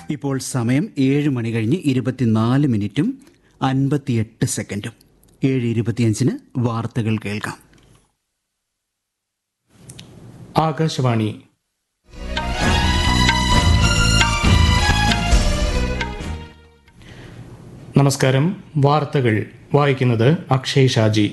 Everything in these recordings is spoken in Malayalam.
ഇപ്പോൾ സമയം ഏഴ് മണി കഴിഞ്ഞ് ഇരുപത്തിനാല് മിനിറ്റും അൻപത്തിയെട്ട് സെക്കൻഡും ഏഴ് ഇരുപത്തിയഞ്ചിന് വാർത്തകൾ കേൾക്കാം ആകാശവാണി നമസ്കാരം വാർത്തകൾ വായിക്കുന്നത് അക്ഷയ് ഷാജി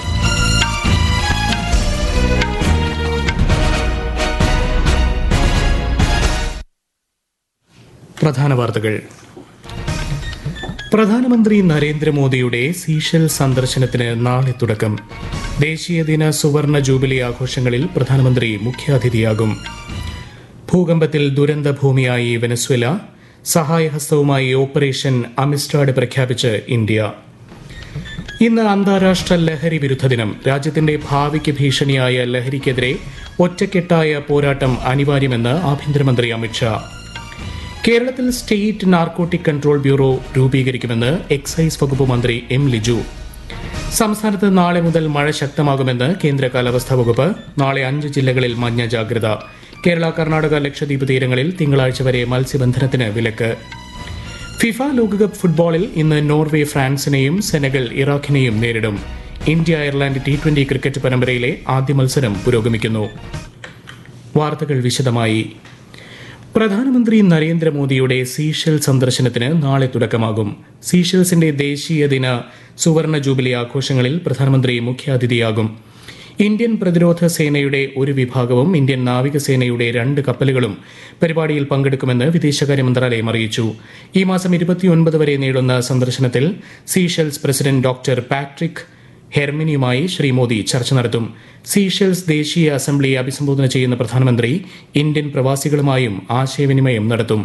പ്രധാന വാർത്തകൾ പ്രധാനമന്ത്രി നരേന്ദ്രമോദിയുടെ സീഷൽ സന്ദർശനത്തിന് നാളെ തുടക്കം ദേശീയ ദിന സുവർണ ജൂബിലി ആഘോഷങ്ങളിൽ പ്രധാനമന്ത്രി മുഖ്യാതിഥിയാകും ഭൂകമ്പത്തിൽ ദുരന്ത ഭൂമിയായി വെനസ്വേല സഹായഹസ്തവുമായി ഓപ്പറേഷൻ അമിസ്റ്റാഡ് പ്രഖ്യാപിച്ച് ഇന്ത്യ ഇന്ന് അന്താരാഷ്ട്ര ലഹരി വിരുദ്ധ ദിനം രാജ്യത്തിന്റെ ഭാവിക്ക് ഭീഷണിയായ ലഹരിക്കെതിരെ ഒറ്റക്കെട്ടായ പോരാട്ടം അനിവാര്യമെന്ന് ആഭ്യന്തരമന്ത്രി അമിത്ഷാ കേരളത്തിൽ സ്റ്റേറ്റ് നാർക്കോട്ടിക് കൺട്രോൾ ബ്യൂറോ രൂപീകരിക്കുമെന്ന് എക്സൈസ് വകുപ്പ് മന്ത്രി എം ലിജു സംസ്ഥാനത്ത് നാളെ മുതൽ മഴ ശക്തമാകുമെന്ന് കേന്ദ്ര കാലാവസ്ഥാ വകുപ്പ് നാളെ അഞ്ച് ജില്ലകളിൽ മഞ്ഞ ജാഗ്രത കേരള കർണാടക ലക്ഷദ്വീപ് തീരങ്ങളിൽ തിങ്കളാഴ്ച വരെ മത്സ്യബന്ധനത്തിന് വിലക്ക് ഫിഫ ലോകകപ്പ് ഫുട്ബോളിൽ ഇന്ന് നോർവേ ഫ്രാൻസിനെയും സെനഗൽ ഇറാഖിനെയും നേരിടും India Ireland T twenty cricket പരമ്പരയിലെ ആദ്യ മത്സരം പുരോഗമിക്കുന്നു വാർത്തകൾ വിശദമായി പ്രധാനമന്ത്രി നരേന്ദ്രമോദിയുടെ സീഷൽ സന്ദർശനത്തിന് നാളെ തുടക്കമാകും സീഷൽസിന്റെ ദേശീയ ദിന സുവർണ ജൂബിലി ആഘോഷങ്ങളിൽ പ്രധാനമന്ത്രി മുഖ്യാതിഥിയാകും ഇന്ത്യൻ പ്രതിരോധ സേനയുടെ ഒരു വിഭാഗവും ഇന്ത്യൻ നാവികസേനയുടെ രണ്ട് കപ്പലുകളും പരിപാടിയിൽ പങ്കെടുക്കുമെന്ന് വിദേശകാര്യ മന്ത്രാലയം അറിയിച്ചു ഈ മാസം ഇരുപത്തിയൊൻപത് വരെ നീളുന്ന സന്ദർശനത്തിൽ സീഷെൽസ് പ്രസിഡന്റ് ഡോക്ടർ പാട്രിക് ഹെർമിനിയുമായി ശ്രീ മോദി ചർച്ച നടത്തും സീഷെൽസ് ദേശീയ അസംബ്ലിയെ അഭിസംബോധന ചെയ്യുന്ന പ്രധാനമന്ത്രി ഇന്ത്യൻ പ്രവാസികളുമായും ആശയവിനിമയം നടത്തും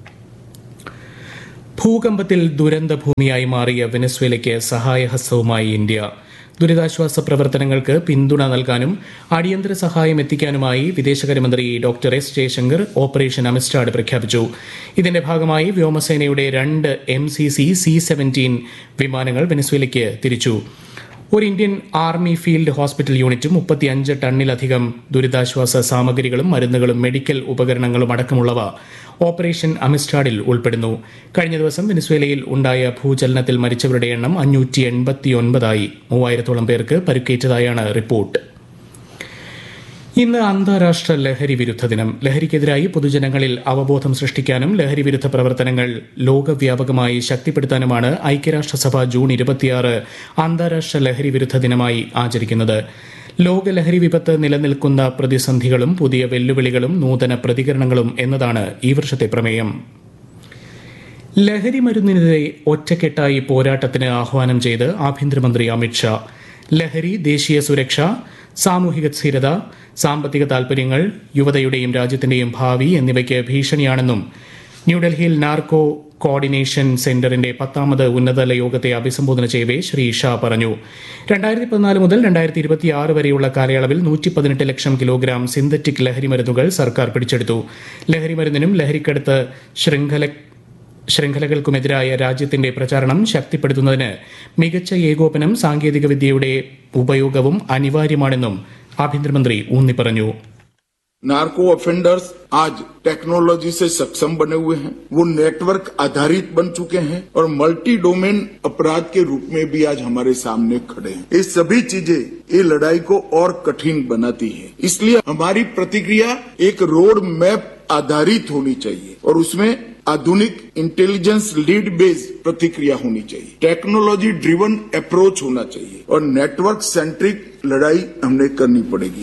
ഭൂകമ്പത്തിൽ ദുരന്ത ഭൂമിയായി മാറിയ വെനസ്വേലയ്ക്ക് സഹായഹസ്തവുമായി ഇന്ത്യ ദുരിതാശ്വാസ പ്രവർത്തനങ്ങൾക്ക് പിന്തുണ നൽകാനും അടിയന്തര സഹായം എത്തിക്കാനുമായി വിദേശകാര്യമന്ത്രി doctor S Jaishankar operation Amistad പ്രഖ്യാപിച്ചു ഇതിന്റെ ഭാഗമായി വ്യോമസേനയുടെ രണ്ട് M C C C seventeen വിമാനങ്ങൾ വെനസ്വേലയ്ക്ക് തിരിച്ചു ഒരു ഇന്ത്യൻ ആർമി ഫീൽഡ് ഹോസ്പിറ്റൽ യൂണിറ്റും മുപ്പത്തിയഞ്ച് ടണ്ണിലധികം ദുരിതാശ്വാസ സാമഗ്രികളും മരുന്നുകളും മെഡിക്കൽ ഉപകരണങ്ങളും അടക്കമുള്ളവ ഓപ്പറേഷൻ അമിസ്റ്റാഡിൽ ഉൾപ്പെടുന്നു കഴിഞ്ഞ ദിവസം വെനിസ്വേലയിൽ ഉണ്ടായ ഭൂചലനത്തിൽ മരിച്ചവരുടെ എണ്ണം അഞ്ഞൂറ്റി എൺപത്തിയൊൻപതായി മൂവായിരത്തോളം പേർക്ക് പരുക്കേറ്റതായാണ് റിപ്പോർട്ട് ഇന്ന് അന്താരാഷ്ട്ര ലഹരി വിരുദ്ധ ദിനം ലഹരിക്കെതിരായി പൊതുജനങ്ങളിൽ അവബോധം സൃഷ്ടിക്കാനും ലഹരി വിരുദ്ധ പ്രവർത്തനങ്ങൾ ലോകവ്യാപകമായി ശക്തിപ്പെടുത്താനുമാണ് ഐക്യരാഷ്ട്രസഭ ജൂൺ ഇരുപത്തിയാറ് അന്താരാഷ്ട്ര ലഹരി വിരുദ്ധ ദിനമായി ആചരിക്കുന്നത് ലോക ലഹരി വിപത്ത് നിലനിൽക്കുന്ന പ്രതിസന്ധികളും പുതിയ വെല്ലുവിളികളും നൂതന പ്രതികരണങ്ങളും എന്നതാണ് ഈ വർഷത്തെ പ്രമേയം ലഹരി മരുന്നിനെതിരെ ഒറ്റക്കെട്ടായി പോരാട്ടത്തിന് ആഹ്വാനം ചെയ്ത് ആഭ്യന്തരമന്ത്രി അമിത്ഷാ ലഹരി ദേശീയ സുരക്ഷ സാമൂഹിക സ്ഥിരത സാമ്പത്തിക താൽപര്യങ്ങൾ യുവതയുടെയും രാജ്യത്തിന്റെയും ഭാവി എന്നിവയ്ക്ക് ഭീഷണിയാണെന്നും ന്യൂഡൽഹിയിൽ നാർക്കോ കോർഡിനേഷൻ സെന്ററിന്റെ പത്താമത് ഉന്നതതല യോഗത്തെ അഭിസംബോധന ചെയ്യവേ ശ്രീ ഷാ പറഞ്ഞു രണ്ടായിരത്തി പതിനാല് മുതൽ രണ്ടായിരത്തി ഇരുപത്തിയാറ് വരെയുള്ള കാലയളവിൽ നൂറ്റി പതിനെട്ട് ലക്ഷം കിലോഗ്രാം സിന്തറ്റിക് ലഹരി മരുന്നുകൾ സർക്കാർ പിടിച്ചെടുത്തു ലഹരി മരുന്നിനും ലഹരിക്കടുത്ത് ശൃംഖല ശൃംഖലകൾക്കുമെതിരായ രാജ്യത്തിന്റെ പ്രചാരണം ശക്തിപ്പെടുത്തുന്നതിന് മികച്ച ഏകോപനം സാങ്കേതികവിദ്യയുടെ ഉപയോഗവും അനിവാര്യമാണെന്നും ആഭ്യന്തരമന്ത്രി ഊന്നി പറഞ്ഞു नार्को ऑफेंडर्स आज टेक्नोलॉजी से सक्षम बने हुए हैं वो नेटवर्क आधारित बन चुके हैं और मल्टी डोमेन अपराध के रूप में भी आज हमारे सामने खड़े हैं ये सभी चीजें ये लड़ाई को और कठिन बनाती है इसलिए हमारी प्रतिक्रिया एक रोड मैप आधारित होनी चाहिए और उसमें आधुनिक इंटेलिजेंस लीड बेस्ड प्रतिक्रिया होनी चाहिए टेक्नोलॉजी ड्रिवन अप्रोच होना चाहिए और नेटवर्क सेंट्रिक लड़ाई हमने करनी पड़ेगी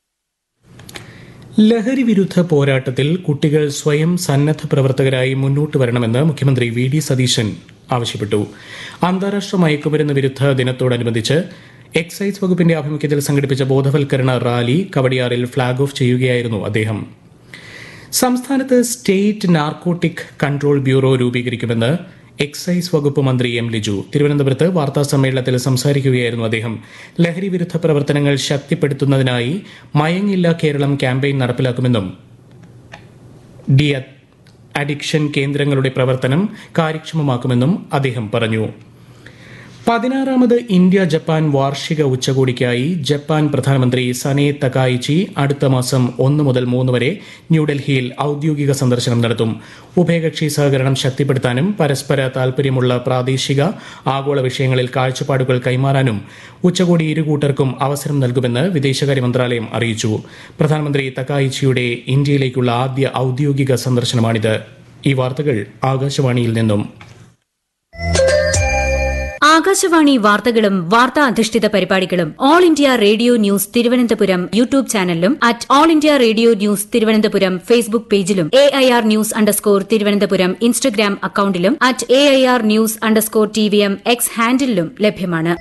ലഹരി വിരുദ്ധ പോരാട്ടത്തിൽ കുട്ടികൾ സ്വയം സന്നദ്ധ പ്രവർത്തകരായി മുന്നോട്ട് വരണമെന്ന് മുഖ്യമന്ത്രി വി ഡി സതീശൻ ആവശ്യപ്പെട്ടു അന്താരാഷ്ട്ര മയക്കുമരുന്ന് വിരുദ്ധ ദിനത്തോടനുബന്ധിച്ച് എക്സൈസ് വകുപ്പിന്റെ ആഭിമുഖ്യത്തിൽ സംഘടിപ്പിച്ച ബോധവൽക്കരണ റാലി കവടിയാറിൽ ഫ്ളാഗ് ഓഫ് ചെയ്യുകയായിരുന്നു അദ്ദേഹം സംസ്ഥാനത്ത് സ്റ്റേറ്റ് നാർക്കോട്ടിക് കൺട്രോൾ ബ്യൂറോ രൂപീകരിക്കുമെന്ന് എക്സൈസ് വകുപ്പ് മന്ത്രി എം ലിജു തിരുവനന്തപുരത്ത് വാർത്താ സമ്മേളനത്തിൽ സംസാരിക്കുകയായിരുന്നു അദ്ദേഹം ലഹരി വിരുദ്ധ പ്രവർത്തനങ്ങൾ ശക്തിപ്പെടുത്തുന്നതിനായി മയങ്ങില്ല കേരളം ക്യാമ്പയിൻ നടപ്പിലാക്കുമെന്നും ഡി അഡിക്ഷൻ കേന്ദ്രങ്ങളുടെ പ്രവർത്തനം കാര്യക്ഷമമാക്കുമെന്നും അദ്ദേഹം പറഞ്ഞു പതിനാറാമത് ഇന്ത്യ ജപ്പാൻ വാർഷിക ഉച്ചകോടിക്കായി ജപ്പാൻ പ്രധാനമന്ത്രി സനെ തകായിച്ചി അടുത്ത മാസം ഒന്ന് മുതൽ മൂന്ന് വരെ ന്യൂഡൽഹിയിൽ ഔദ്യോഗിക സന്ദർശനം നടത്തും ഉഭയകക്ഷി സഹകരണം ശക്തിപ്പെടുത്താനും പരസ്പര താൽപര്യമുള്ള പ്രാദേശിക ആഗോള വിഷയങ്ങളിൽ കാഴ്ചപ്പാടുകൾ കൈമാറാനും ഉച്ചകോടി ഇരുകൂട്ടർക്കും അവസരം നൽകുമെന്ന് വിദേശകാര്യ മന്ത്രാലയം അറിയിച്ചു പ്രധാനമന്ത്രി തകായിച്ചിയുടെ ഇന്ത്യയിലേക്കുള്ള ആദ്യ ഔദ്യോഗിക സന്ദർശനമാണിത് ഈ വാർത്തകൾ ആകാശവാണിയിൽ നിന്നും ആകാശവാണി വാർത്തകളും വാർത്താ അധിഷ്ഠിത പരിപാടികളും all India radio news Thiruvananthapuram YouTube ചാനലിലും at all India radio news Thiruvananthapuram Facebook പേജിലും A I R news underscore Thiruvananthapuram Instagram അക്കൌണ്ടിലും at A I R news underscore T V M X ഹാൻഡിലും ലഭ്യമാണ്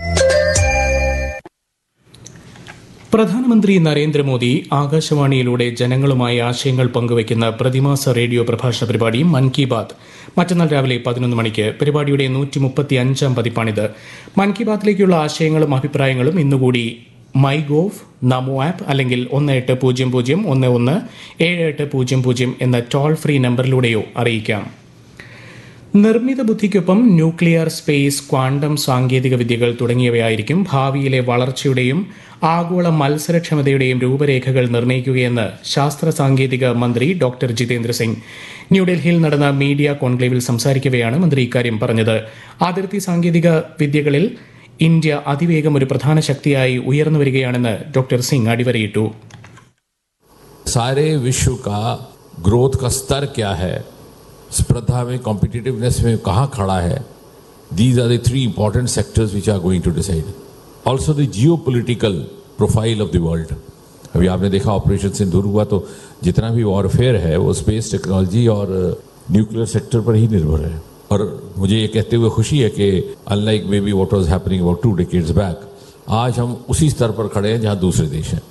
പ്രധാനമന്ത്രി നരേന്ദ്രമോദി ആകാശവാണിയിലൂടെ ജനങ്ങളുമായി ആശയങ്ങൾ പങ്കുവയ്ക്കുന്ന പ്രതിമാസ റേഡിയോ പ്രഭാഷണ പരിപാടി മൻ കി ബാത് മറ്റന്നാൾ രാവിലെ പതിനൊന്ന് മണിക്ക് പരിപാടിയുടെ നൂറ്റി മുപ്പത്തി അഞ്ചാം പതിപ്പാണിത് മൻ കി ബാത്തിലേക്കുള്ള ആശയങ്ങളും അഭിപ്രായങ്ങളും ഇന്നുകൂടി മൈ ഗോവ് നമോ ആപ്പ് അല്ലെങ്കിൽ ഒന്ന് എട്ട് പൂജ്യം പൂജ്യം ഒന്ന് ഒന്ന് ഏഴ് എട്ട് പൂജ്യം പൂജ്യം എന്ന ടോൾ ഫ്രീ നമ്പറിലൂടെയോ അറിയിക്കാം നിർമ്മിത ബുദ്ധിക്കൊപ്പം ന്യൂക്ലിയർ സ്പേസ് ക്വാണ്ടം സാങ്കേതിക വിദ്യകൾ തുടങ്ങിയവയായിരിക്കും ഭാവിയിലെ വളർച്ചയുടെയും ആഗോള മത്സരക്ഷമതയുടെയും രൂപരേഖകൾ നിർണ്ണയിക്കുകയെന്ന് ശാസ്ത്ര സാങ്കേതിക മന്ത്രി ഡോക്ടർ ജിതേന്ദ്ര സിംഗ് ന്യൂഡൽഹിയിൽ നടന്ന മീഡിയ കോൺക്ലേവിൽ സംസാരിക്കവെയാണ് മന്ത്രി ഇക്കാര്യം പറഞ്ഞത് അതിർത്തി സാങ്കേതിക വിദ്യകളിൽ ഇന്ത്യ അതിവേഗം ഒരു പ്രധാന ശക്തിയായി ഉയർന്നു വരികയാണെന്ന് ഡോക്ടർ സിംഗ് അടിവരയിട്ടു सारे विश्व का ग्रोथ का स्तर क्या है स्पर्धा में कॉम्पिटिटिवनेस में कहाँ खड़ा है these are the three important sectors which are going to decide also the geopolitical profile of the world अभी आपने देखा ऑपरेशन सिंदूर हुआ तो जितना भी वॉरफेयर है वो स्पेस टेक्नोलॉजी और न्यूक्लियर सेक्टर पर ही निर्भर है और मुझे ये कहते हुए खुशी है कि unlike maybe what was happening about two decades back आज हम उसी स्तर पर खड़े हैं जहाँ दूसरे देश हैं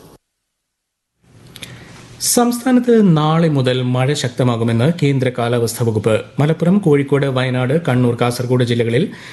സംസ്ഥാനത്ത് നാളെ മുതൽ മഴ ശക്തമാകുമെന്ന് കേന്ദ്ര കാലാവസ്ഥാ വകുപ്പ് മലപ്പുറം കോഴിക്കോട് വയനാട് കണ്ണൂർ കാസർഗോഡ് ജില്ലകളിൽ